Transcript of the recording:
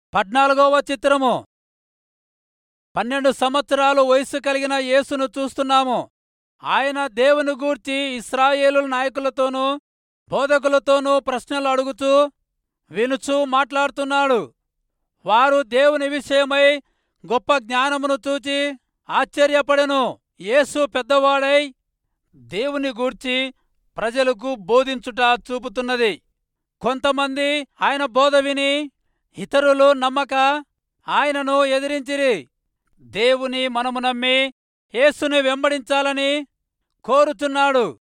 పద్నాలుగవ చిత్రము పన్నెండు సంవత్సరాలు వయసు కలిగిన యేసును చూస్తున్నాము ఆయన దేవుని గూర్చి ఇస్రాయేలు నాయకులతోనూ బోధకులతోనూ ప్రశ్నలు అడుగుతూ వినుచూ మాట్లాడుతున్నాడు వారు దేవుని విషయమై గొప్ప జ్ఞానమును చూచి ఆశ్చర్యపడెను యేసు పెద్దవాడై దేవుని గూర్చి ప్రజలకు బోధించుట చూపుతున్నది కొంతమంది ఆయన బోధ విని ఇతరులు నమ్మక ఆయనను ఎదిరించిరి దేవుని మనము నమ్మి యేసుని వెంబడించాలని కోరుతున్నాడు